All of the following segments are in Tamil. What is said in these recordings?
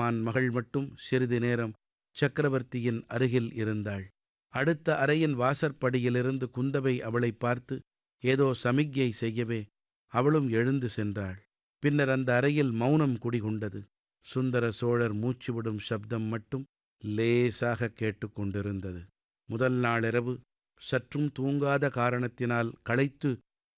வந்தியத்தேவன் மகள் மட்டும் சிறிது நேரம் சக்கரவர்த்தியின் அருகில் இருந்தாள் அடுத்த அறையின் வாசற்படியிலிருந்து குந்தவை அவளை பார்த்து ஏதோ சமிக்ஞை செய்யவே அவளும் எழுந்து சென்றாள் பின்னர் அந்த அறையில் மௌனம் குடிகொண்டது சுந்தர சோழர் மூச்சுவிடும் சப்தம் மட்டும் லேசாக கேட்டுக்கொண்டிருந்தது முதல் நாளிரவு சற்றும் தூங்காத காரணத்தினால் களைத்து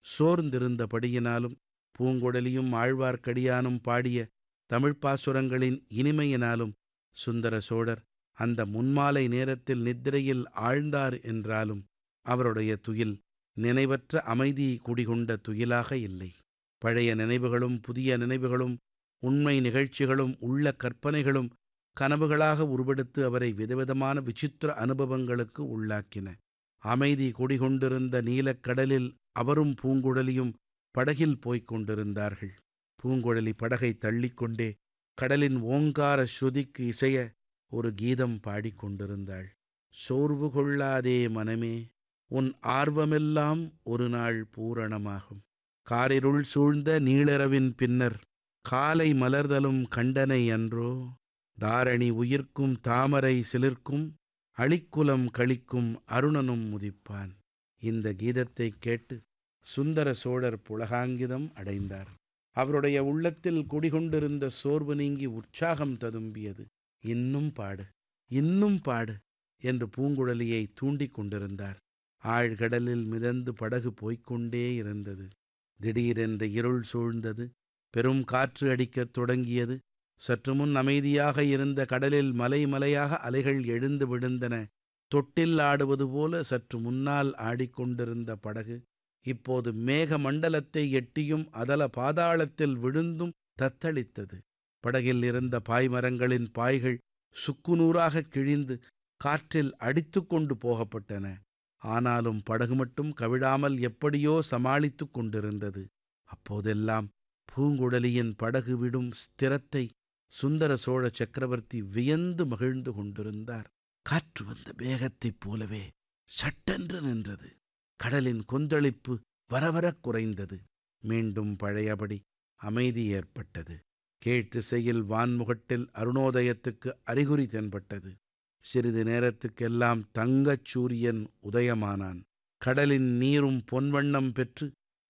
சோர்ந்திருந்தபடியினாலும் பூங்குழலியும் ஆழ்வார்க்கடியானும் பாடிய தமிழ்ப்பாசுரங்களின் இனிமையினாலும் சுந்தர சோழர் அந்த முன்மாலை நேரத்தில் நித்திரையில் ஆழ்ந்தார் என்றாலும் அவருடைய துயில் நினைவற்ற அமைதி குடிகொண்ட துயிலாக இல்லை பழைய நினைவுகளும் புதிய நினைவுகளும் உண்மை நிகழ்ச்சிகளும் உள்ள கற்பனைகளும் கனவுகளாக உருவெடுத்து அவரை விதவிதமான விசித்திர அனுபவங்களுக்கு உள்ளாக்கின அமைதி குடிகொண்டிருந்த நீலக்கடலில் அவரும் பூங்குழலியும் படகில் போய்க் கொண்டிருந்தார்கள் பூங்குழலி படகை தள்ளிக்கொண்டே கடலின் ஓங்கார ஸ்ருதிக்கு இசைய ஒரு கீதம் பாடிக்கொண்டிருந்தாள் சோர்வு கொள்ளாதே மனமே உன் ஆர்வமெல்லாம் ஒரு நாள் பூரணமாகும் காரிருள் சூழ்ந்த நீளிரவின் பின்னர் காலை மலர்தலும் கண்டனை அன்றோ தாரணி உயிர்க்கும் தாமரை சிலிர்க்கும் அழிக்குலம் கழிக்கும் அருணனும் முதிப்பான் இந்த கீதத்தைக் கேட்டு சுந்தர சோழர் புலகாங்கிதம் அடைந்தார் அவருடைய உள்ளத்தில் குடிகொண்டிருந்த சோர்வு நீங்கி உற்சாகம் ததும்பியது இன்னும் பாடு இன்னும் பாடு என்று பூங்குழலியை தூண்டிக் கொண்டிருந்தார் ஆழ்கடலில் மிதந்து படகு போய்க்கொண்டே இருந்தது திடீரென்று இருள் சூழ்ந்தது பெரும் காற்று அடிக்கத் தொடங்கியது சற்று முன் அமைதியாக இருந்த கடலில் மலை மலையாக அலைகள் எழுந்து விழுந்தன தொட்டில் ஆடுவது போல சற்று முன்னால் ஆடிக்கொண்டிருந்த படகு இப்போது மேக மண்டலத்தை எட்டியும் அதல பாதாளத்தில் விழுந்தும் தத்தளித்தது படகில் இருந்த பாய்மரங்களின் பாய்கள் சுக்குநூறாக கிழிந்து காற்றில் அடித்து கொண்டு போகப்பட்டன ஆனாலும் படகு மட்டும் கவிழாமல் எப்படியோ சமாளித்து கொண்டிருந்தது அப்போதெல்லாம் பூங்குழலியின் படகு விடும் ஸ்திரத்தை சுந்தர சோழ சக்கரவர்த்தி வியந்து மகிழ்ந்து கொண்டிருந்தார் காற்று வந்த வேகத்தைப் போலவே சட்டென்று நின்றது கடலின் கொந்தளிப்பு வரவரக் குறைந்தது மீண்டும் பழையபடி அமைதி ஏற்பட்டது கீழ்த்திசையில் வான்முகட்டில் அருணோதயத்துக்கு அறிகுறி தென்பட்டது சிறிது நேரத்துக்கெல்லாம் தங்கச் சூரியன் உதயமானான் கடலின் நீரும் பொன்வண்ணம் பெற்று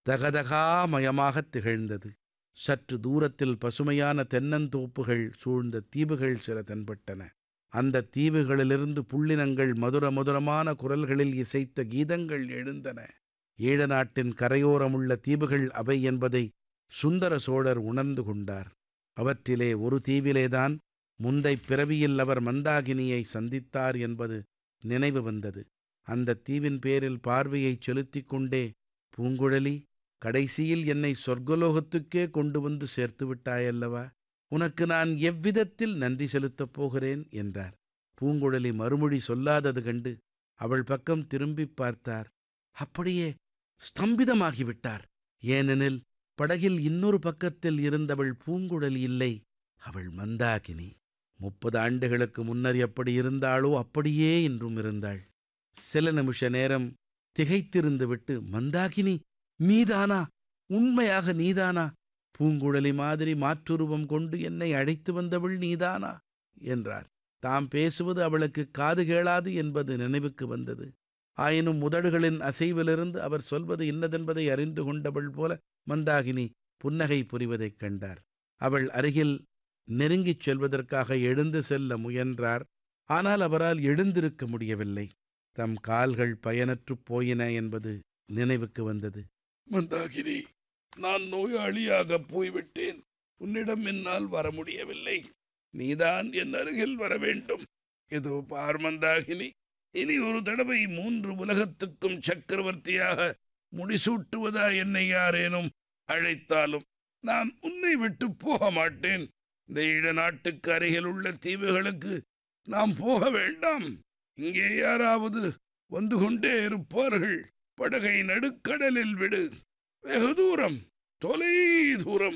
தகதகாமயமாகத் திகழ்ந்தது சற்று தூரத்தில் பசுமையான தென்னந்தோப்புகள் சூழ்ந்த தீவுகள் சில தென்பட்டன அந்த தீவுகளிலிருந்து புள்ளினங்கள் மதுர மதுரமான குரல்களில் இசைத்த கீதங்கள் எழுந்தன ஈழ நாட்டின் கரையோரமுள்ள தீவுகள் அவை என்பதை சுந்தர சோழர் உணர்ந்து கொண்டார் அவற்றிலே ஒரு தீவிலேதான் முந்தை பிறவியில் அவர் மந்தாகினியை சந்தித்தார் என்பது நினைவு வந்தது அந்த தீவின் பேரில் பார்வையைச் செலுத்திக் கொண்டே பூங்குழலி கடைசியில் என்னை சொர்க்கலோகத்துக்கே கொண்டு வந்து சேர்த்து விட்டாயல்லவா உனக்கு நான் எவ்விதத்தில் நன்றி செலுத்தப் போகிறேன் என்றார் பூங்குழலி மறுமொழி சொல்லாதது கண்டு அவள் பக்கம் திரும்பிப் பார்த்தார் அப்படியே ஸ்தம்பிதமாகிவிட்டார் ஏனெனில் படகில் இன்னொரு பக்கத்தில் இருந்தவள் பூங்குழலி இல்லை அவள் மந்தாகினி முப்பது ஆண்டுகளுக்கு முன்னர் எப்படி இருந்தாளோ அப்படியே இன்றும் இருந்தாள் சில நிமிஷ நேரம் திகைத்திருந்து விட்டு மந்தாகினி நீதானா உண்மையாக நீதானா பூங்குழலி மாதிரி மாற்றுருவம் கொண்டு என்னை அழைத்து வந்தவள் நீதானா என்றார் தாம் பேசுவது அவளுக்கு காது கேளாது என்பது நினைவுக்கு வந்தது ஆயினும் உதடுகளின் அசைவிலிருந்து அவர் சொல்வது இன்னதென்பதை அறிந்து கொண்டவள் போல மந்தாகினி புன்னகை புரிவதைக் கண்டார் அவள் அருகில் நெருங்கிச் செல்வதற்காக எழுந்து செல்ல முயன்றார் ஆனால் அவரால் எழுந்திருக்க முடியவில்லை தம் கால்கள் பயனற்றுப் போயின என்பது நினைவுக்கு வந்தது மந்தாகினி நான் நோயாளியாக போய்விட்டேன் உன்னிடம் என்னால் வர முடியவில்லை நீதான் என் அருகில் வர வேண்டும் இதோ பார் மந்தாகினி இனி ஒரு தடவை மூன்று உலகத்துக்கும் சக்கரவர்த்தியாக முடிசூட்டுவதா என்னை யாரேனும் அழைத்தாலும் நான் உன்னை விட்டு போக மாட்டேன் இந்த ஈழ நாட்டுக்கு அருகில் உள்ள தீவுகளுக்கு நாம் போக வேண்டாம் இங்கே யாராவது வந்து கொண்டே இருப்பார்கள் படகை நடுக்கடலில் விடு வெகு தூரம் தொலை தூரம்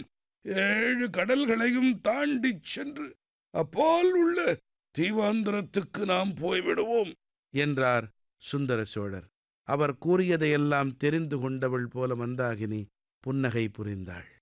ஏழு கடல்களையும் தாண்டிச் சென்று அப்பால் உள்ள தீவாந்திரத்துக்கு நாம் போய்விடுவோம் என்றார் சுந்தர சோழர் அவர் கூறியதையெல்லாம் தெரிந்து கொண்டவள் போல மந்தாகினி புன்னகை புரிந்தாள்